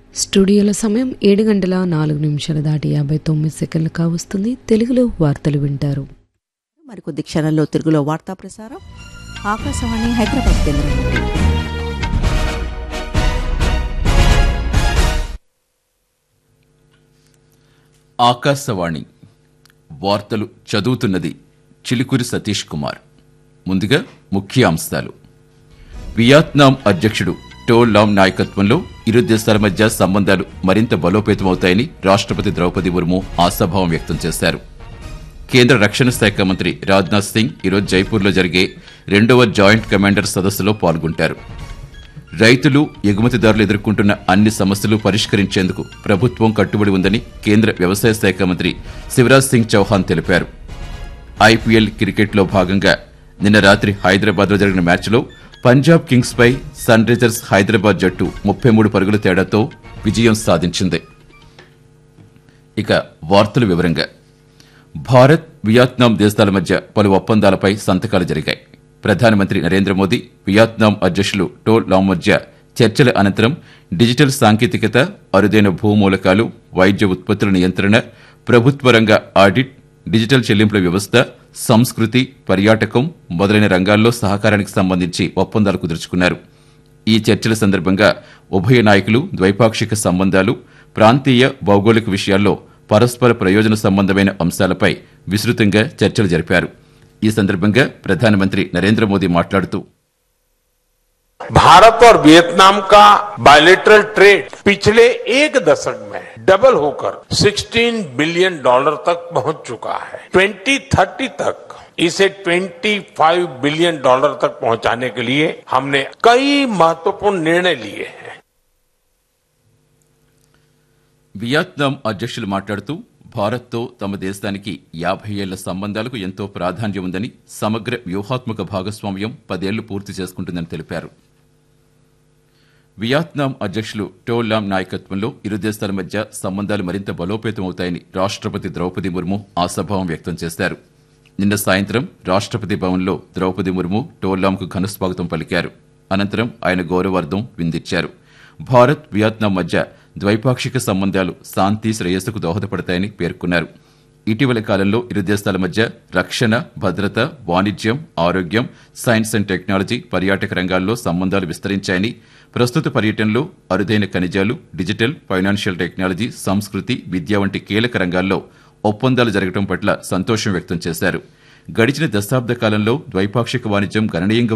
స్టూడియోల సమయం ఏడు గంటల నాలుగు నిమిషాలు దాటి యాభై తొమ్మిది సెకండ్లు కావస్తుంది తెలుగులో వార్తలు వింటారు మరికొద్ది క్షణాల్లో తెలుగులో వార్తా ప్రసారం ఆకాశవాణి హైదరాబాద్ కేంద్రం నుండి. ఆకాశవాణి వార్తలు చదువుతున్నది చిలుకూరి సతీష్ కుమార్ ముందుగా ముఖ్య అంశాలు వియత్నాం అధ్యక్షుడు టో లామ్ నాయకత్వంలో ఇరు దేశాల మధ్య సంబంధాలు మరింత బలోపేతమవుతాయని రాష్ట్రపతి ద్రౌపది ముర్ము ఆశాభావం వ్యక్తం చేశారు కేంద్ర రక్షణ శాఖ మంత్రి రాజ్నాథ్ సింగ్ ఈరోజు జైపూర్లో జరిగే రెండవ జాయింట్ కమాండర్ సదస్సులో పాల్గొంటారు రైతులు ఎగుమతిదారులు ఎదుర్కొంటున్న అన్ని సమస్యలు పరిష్కరించేందుకు ప్రభుత్వం కట్టుబడి ఉందని కేంద్ర వ్యవసాయ శాఖ మంత్రి శివరాజ్ సింగ్ చౌహాన్ తెలిపారు ఐపీఎల్ క్రికెట్లో భాగంగా నిన్న రాత్రి హైదరాబాద్లో జరిగిన మ్యాచ్లో పంజాబ్ కింగ్స్ పై సన్ రైజర్స్ హైదరాబాద్ జట్టు ముప్పై మూడు పరుగుల తేడాతో విజయం సాధించింది ఇక వార్తల వివరంగా భారత్ వియత్నాం దేశాల మధ్య పలు ఒప్పందాలపై సంతకాలు జరిగాయి ప్రధానమంత్రి నరేంద్ర మోదీ వియత్నాం అధ్యక్షులు టో లామ్ మధ్య చర్చల అనంతరం డిజిటల్ సాంకేతికత అరుదైన భూమూలకాలు వైద్య ఉత్పత్తుల నియంత్రణ ప్రభుత్వ రంగ ఆడిట్ డిజిటల్ చెల్లింపుల వ్యవస్థ సంస్కృతి పర్యాటకం మొదలైన రంగాల్లో సహకారానికి సంబంధించి ఒప్పందాలు కుదుర్చుకున్నారు ఈ చర్చల సందర్భంగా ఉభయ నాయకులు ద్వైపాక్షిక సంబంధాలు ప్రాంతీయ భౌగోళిక విషయాల్లో పరస్పర ప్రయోజన సంబంధమైన అంశాలపై విస్తృతంగా చర్చలు జరిపారు ఈ సందర్భంగా ప్రధానమంత్రి నరేంద్ర మోదీ మాట్లాడుతూ भारत और वियतनाम का बायलेटरल ट्रेड पिछले एक दशक में डबल होकर 16 बिलियन डॉलर तक पहुंच चुका है 2030 तक इसे 25 बिलियन डॉलर तक पहुंचाने के लिए हमने कई महत्वपूर्ण निर्णय लिए हैं వియత్నాం అధ్యక్షులు మాట్లాడుతూ భారత్తో తమ దేశానికి యాభై ఏళ్ల సంబంధాలకు ఎంతో ప్రాధాన్యం ఉందని సమగ్ర వ్యూహాత్మక భాగస్వామ్యం పదేళ్లు పూర్తి చేసుకుంటుందని తెలిపారు వియత్నాం అధ్యక్షులు టో లామ్ నాయకత్వంలో ఇరు దేశాల మధ్య సంబంధాలు మరింత బలోపేతమవుతాయని రాష్ట్రపతి ద్రౌపది ముర్ము ఆశాభావం వ్యక్తం చేశారు నిన్న సాయంత్రం రాష్ట్రపతి భవన్లో ద్రౌపది ముర్ము టోలాంకు ఘనస్వాగతం పలికారు అనంతరం ఆయన గౌరవార్థం విందిచ్చారు భారత్ వియత్నాం మధ్య ద్వైపాక్షిక సంబంధాలు శాంతి శ్రేయస్సుకు దోహదపడతాయని పేర్కొన్నారు ఇటీవల కాలంలో ఇరు దేశాల మధ్య రక్షణ భద్రత వాణిజ్యం ఆరోగ్యం సైన్స్ అండ్ టెక్నాలజీ పర్యాటక రంగాల్లో సంబంధాలు విస్తరించాయని ప్రస్తుత పర్యటనలో అరుదైన ఖనిజాలు డిజిటల్ ఫైనాన్షియల్ టెక్నాలజీ సంస్కృతి విద్య వంటి కీలక రంగాల్లో ఒప్పందాలు జరగడం పట్ల సంతోషం వ్యక్తం చేశారు గడిచిన దశాబ్ద కాలంలో ద్వైపాక్షిక వాణిజ్యం గణనీయంగా